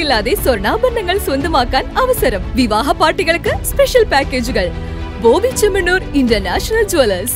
ഇല്ലാതെ സ്വർണ്ണാഭരണങ്ങൾ സ്വന്തമാക്കാൻ അവസരം വിവാഹ പാർട്ടികൾക്ക് സ്പെഷ്യൽ പാക്കേജുകൾ Boby Chemmanur International Jewellers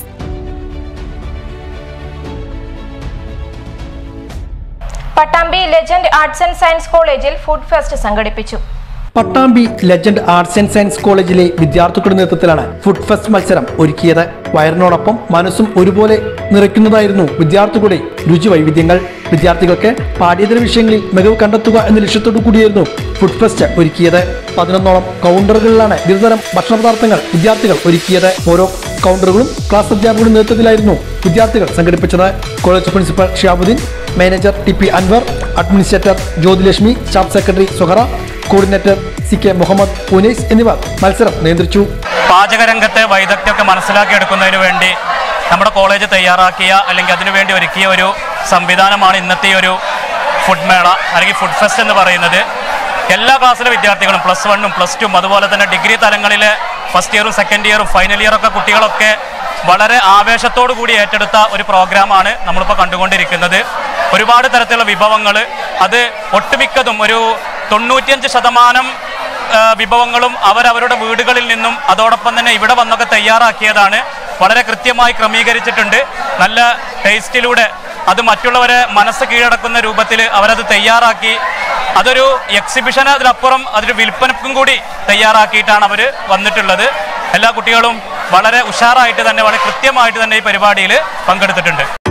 Pattambi Legend Arts and Science കോളേജിൽ ഫുഡ് ഫെസ്റ്റ് സംഘടിപ്പിച്ചു Pattambi Legend Arts and Science കോളേജിലെ വിദ്യാർത്ഥികളുടെ നേതൃത്വത്തിലാണ് ഫുഡ് ഫെസ്റ്റ് മത്സരം ഒരുക്കിയത് വയറിനോടൊപ്പം മനസ്സും ഒരുപോലെ നിറയ്ക്കുന്നതായിരുന്നു വിദ്യാർത്ഥികളുടെ രുചി വൈവിധ്യങ്ങൾ വിദ്യാർത്ഥികൾക്ക് പാഠ്യേതര വിഷയങ്ങളിൽ മികവ് കണ്ടെത്തുക എന്ന ലക്ഷ്യത്തോടു കൂടിയായിരുന്നു ഫുഡ് ഫെസ്റ്റ് ഒരുക്കിയത് പതിനൊന്നോളം കൗണ്ടറുകളിലാണ് വിവിധതരം ഭക്ഷണ പദാർത്ഥങ്ങൾ വിദ്യാർത്ഥികൾ ഒരുക്കിയത് ഓരോ കൗണ്ടറുകളും ക്ലാസ് അധ്യാപകരുടെ നേതൃത്വത്തിലായിരുന്നു വിദ്യാർത്ഥികൾ സംഘടിപ്പിച്ചത് college principal Shiyabuddin manager T P Anwar administrator Jyothilakshmi staff secretary Suhara coordinator C K Muhammad Unais എന്നിവർ മത്സരം നിയന്ത്രിച്ചു പാചകരംഗത്തെ വൈദഗ്ധ്യമൊക്കെ മനസ്സിലാക്കിയെടുക്കുന്നതിന് വേണ്ടി നമ്മുടെ കോളേജ് തയ്യാറാക്കിയ അല്ലെങ്കിൽ അതിനുവേണ്ടി ഒരുക്കിയ ഒരു സംവിധാനമാണ് ഇന്നത്തെ ഈ ഒരു ഫുഡ് മേള അല്ലെങ്കിൽ ഫുഡ് ഫെസ്റ്റ് എന്ന് പറയുന്നത് എല്ലാ ക്ലാസ്സിലെ വിദ്യാർത്ഥികളും പ്ലസ് വണ്ണും പ്ലസ് ടും അതുപോലെ തന്നെ ഡിഗ്രി തലങ്ങളിലെ ഫസ്റ്റ് ഇയറും സെക്കൻഡ് ഇയറും ഫൈനൽ ഇയറൊക്കെ കുട്ടികളൊക്കെ വളരെ ആവേശത്തോടു കൂടി ഏറ്റെടുത്ത ഒരു പ്രോഗ്രാമാണ് നമ്മളിപ്പോൾ കണ്ടുകൊണ്ടിരിക്കുന്നത് ഒരുപാട് തരത്തിലുള്ള വിഭവങ്ങൾ അത് ഒട്ടുമിക്കതും ഒരു തൊണ്ണൂറ്റിയഞ്ച് ശതമാനം ആ, വിഭവങ്ങളും അവരവരുടെ വീടുകളിൽ നിന്നും അതോടൊപ്പം തന്നെ ഇവിടെ വന്നൊക്കെ തയ്യാറാക്കിയതാണ് വളരെ കൃത്യമായി ക്രമീകരിച്ചിട്ടുണ്ട് നല്ല ടേസ്റ്റിലൂടെ അത് മറ്റുള്ളവരെ മനസ്സ് കീഴടക്കുന്ന രൂപത്തിൽ അവരത് തയ്യാറാക്കി അതൊരു എക്സിബിഷൻ അതിലപ്പുറം അതൊരു വിൽപ്പനക്കും കൂടി തയ്യാറാക്കിയിട്ടാണ് അവർ വന്നിട്ടുള്ളത് എല്ലാ കുട്ടികളും വളരെ ഉഷാറായിട്ട് തന്നെ വളരെ കൃത്യമായിട്ട് തന്നെ ഈ പരിപാടിയിൽ പങ്കെടുത്തിട്ടുണ്ട്